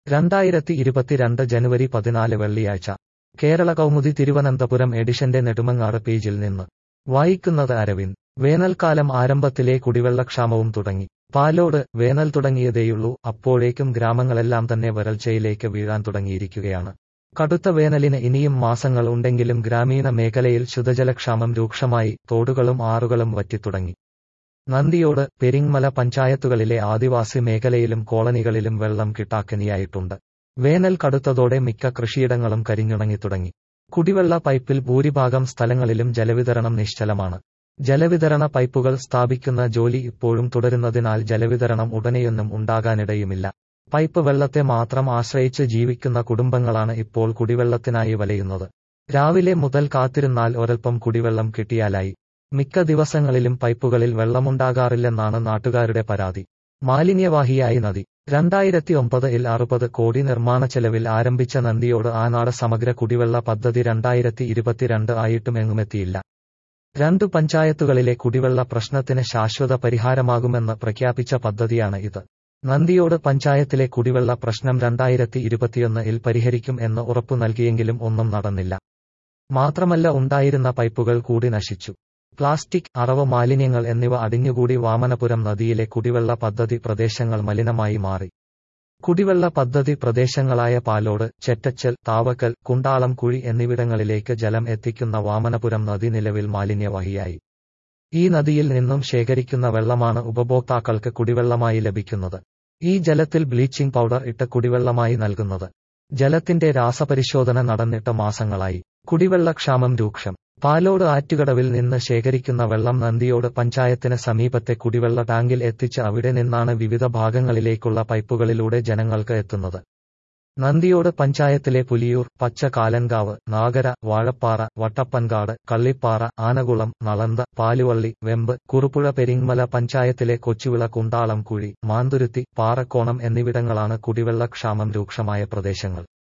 രണ്ടായിരത്തി ഇരുപത്തിരണ്ട് ജനുവരി പതിനാല് വെള്ളിയാഴ്ച കേരള കൗമുദി തിരുവനന്തപുരം എഡിഷന്റെ നെടുമങ്ങാട് പേജിൽ നിന്ന് വായിക്കുന്നത് അരവിന്ദ് വേനൽക്കാലം ആരംഭത്തിലെ കുടിവെള്ളക്ഷാമവും തുടങ്ങി പാലോട് വേനൽ തുടങ്ങിയതേയുള്ളൂ അപ്പോഴേക്കും ഗ്രാമങ്ങളെല്ലാം തന്നെ വരൾച്ചയിലേക്ക് വീഴാൻ തുടങ്ങിയിരിക്കുകയാണ് കടുത്ത വേനലിന് ഇനിയും മാസങ്ങൾ ഉണ്ടെങ്കിലും ഗ്രാമീണ മേഖലയിൽ ശുദ്ധജലക്ഷാമം രൂക്ഷമായി തോടുകളും ആറുകളും വറ്റിത്തുടങ്ങി നന്ദിയോട് പെരിങ്മല പഞ്ചായത്തുകളിലെ ആദിവാസി മേഖലയിലും കോളനികളിലും വെള്ളം കിട്ടാക്കനിയായിട്ടുണ്ട് വേനൽ കടുത്തതോടെ മിക്ക കൃഷിയിടങ്ങളും കരിഞ്ഞുണങ്ങി തുടങ്ങി കുടിവെള്ള പൈപ്പിൽ ഭൂരിഭാഗം സ്ഥലങ്ങളിലും ജലവിതരണം നിശ്ചലമാണ് ജലവിതരണ പൈപ്പുകൾ സ്ഥാപിക്കുന്ന ജോലി ഇപ്പോഴും തുടരുന്നതിനാൽ ജലവിതരണം ഉടനെയൊന്നും ഉണ്ടാകാനിടയുമില്ല പൈപ്പ് വെള്ളത്തെ മാത്രം ആശ്രയിച്ച് ജീവിക്കുന്ന കുടുംബങ്ങളാണ് ഇപ്പോൾ കുടിവെള്ളത്തിനായി വലയുന്നത് രാവിലെ മുതൽ കാത്തിരുന്നാൽ ഒരൽപ്പം കുടിവെള്ളം കിട്ടിയാലായി മിക്ക ദിവസങ്ങളിലും പൈപ്പുകളിൽ വെള്ളമുണ്ടാകാറില്ലെന്നാണ് നാട്ടുകാരുടെ പരാതി മാലിന്യവാഹിയായി നദി രണ്ടായിരത്തി ഒമ്പതിൽ അറുപത് കോടി നിർമ്മാണ ചെലവിൽ ആരംഭിച്ച നന്ദിയോട് ആനാട് സമഗ്ര കുടിവെള്ള പദ്ധതി രണ്ടായിരത്തി ഇരുപത്തിരണ്ട് ആയിട്ടും എങ്ങുമെത്തിയില്ല രണ്ടു പഞ്ചായത്തുകളിലെ കുടിവെള്ള പ്രശ്നത്തിന് ശാശ്വത പരിഹാരമാകുമെന്ന് പ്രഖ്യാപിച്ച പദ്ധതിയാണ് ഇത് നന്ദിയോട് പഞ്ചായത്തിലെ കുടിവെള്ള പ്രശ്നം രണ്ടായിരത്തി ഇരുപത്തിയൊന്നിൽ പരിഹരിക്കും എന്ന് ഉറപ്പു നൽകിയെങ്കിലും ഒന്നും നടന്നില്ല മാത്രമല്ല ഉണ്ടായിരുന്ന പൈപ്പുകൾ കൂടി നശിച്ചു പ്ലാസ്റ്റിക് അറവ് മാലിന്യങ്ങൾ എന്നിവ അടിഞ്ഞുകൂടി വാമനപുരം നദിയിലെ കുടിവെള്ള പദ്ധതി പ്രദേശങ്ങൾ മലിനമായി മാറി കുടിവെള്ള പദ്ധതി പ്രദേശങ്ങളായ പാലോട് ചെറ്റച്ചൽ താവക്കൽ കുണ്ടാളം കുഴി എന്നിവിടങ്ങളിലേക്ക് ജലം എത്തിക്കുന്ന വാമനപുരം നദി നിലവിൽ മാലിന്യവാഹിയായി ഈ നദിയിൽ നിന്നും ശേഖരിക്കുന്ന വെള്ളമാണ് ഉപഭോക്താക്കൾക്ക് കുടിവെള്ളമായി ലഭിക്കുന്നത് ഈ ജലത്തിൽ ബ്ലീച്ചിംഗ് പൗഡർ ഇട്ട് കുടിവെള്ളമായി നൽകുന്നത് ജലത്തിന്റെ രാസപരിശോധന നടന്നിട്ട് മാസങ്ങളായി കുടിവെള്ളക്ഷാമം രൂക്ഷം പാലോട് ആറ്റുകടവിൽ നിന്ന് ശേഖരിക്കുന്ന വെള്ളം നന്ദിയോട് പഞ്ചായത്തിന് സമീപത്തെ കുടിവെള്ള ടാങ്കിൽ എത്തിച്ച് അവിടെ നിന്നാണ് വിവിധ ഭാഗങ്ങളിലേക്കുള്ള പൈപ്പുകളിലൂടെ ജനങ്ങൾക്ക് എത്തുന്നത് നന്ദിയോട് പഞ്ചായത്തിലെ പുലിയൂർ പച്ച കാലൻകാവ് നാഗര വാഴപ്പാറ വട്ടപ്പൻകാട് കള്ളിപ്പാറ ആനകുളം നളന്ത പാലുവള്ളി വെമ്പ് കുറുപ്പുഴ പെരിങ്മല പഞ്ചായത്തിലെ കൊച്ചുവിള കുണ്ടാളം കുഴി മാന്തുരുത്തി പാറക്കോണം എന്നിവിടങ്ങളാണ് കുടിവെള്ളക്ഷാമം രൂക്ഷമായ പ്രദേശങ്ങൾ